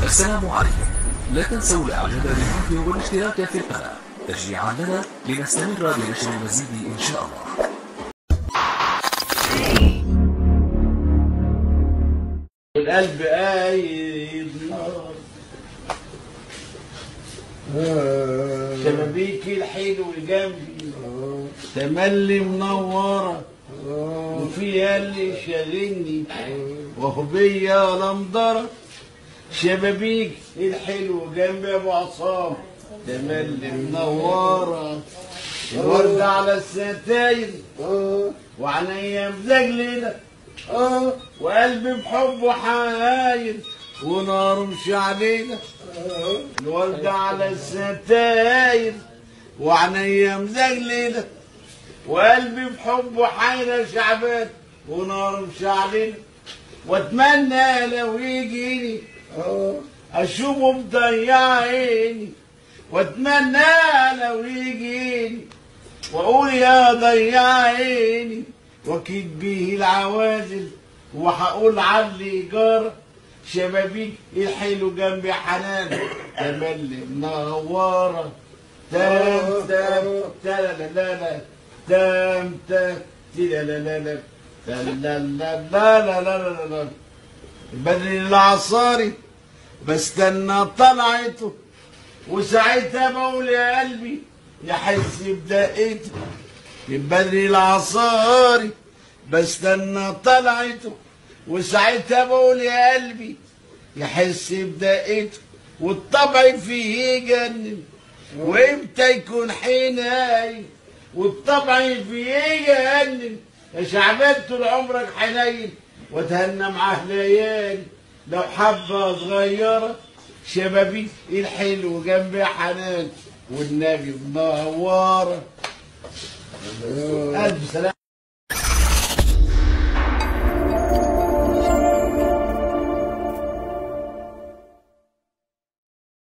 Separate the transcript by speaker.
Speaker 1: السلام عليكم لا تنسوا الاعجاب بالفيديو والاشتراك في القناة تشجيعا لنا لنستمر بنشر المزيد ان شاء الله
Speaker 2: والقلب قايد نار شبابيكي الحلو جنبي تملي منورة وفيها اللي شاغلني وهو بيا لمضرة شبابيك الحلو جنبي يا ابو عصام تملي منورة الورد على الستاير وعينيا مزجلله اه وقلبي بحبه حاير ونار مش علينا الورد على الستاير وعينيا مزجلله وقلبي بحبه حاير شعبان ونار مش علينا واتمنى لو يجيني اشوفه مضيع عيني واتمنى لو يجيني واقول يا ضيع عيني واكيد بيه العوازل وهقول علي جار شبابيك الحلو جنبي حنان تملي منوره تام تام تا لا لا لا تام تام تي لا لا لا لا لا لا لا لا لا لا لا البدري العصاري بستنى طلعته وساعتها بقول يا قلبي يحس بدقته من بدري العصاري بستنى طلعته وساعتها بقول يا قلبي يحس بدقته والطبع فيه يجنن وامتى يكون حنين والطبع فيه يجنن يا شعبان طول عمرك حنين وتهنى معاه ليالي لو حبة صغيرة شبابيك الحلو جنبي حنان والنبي منورة ألف سلام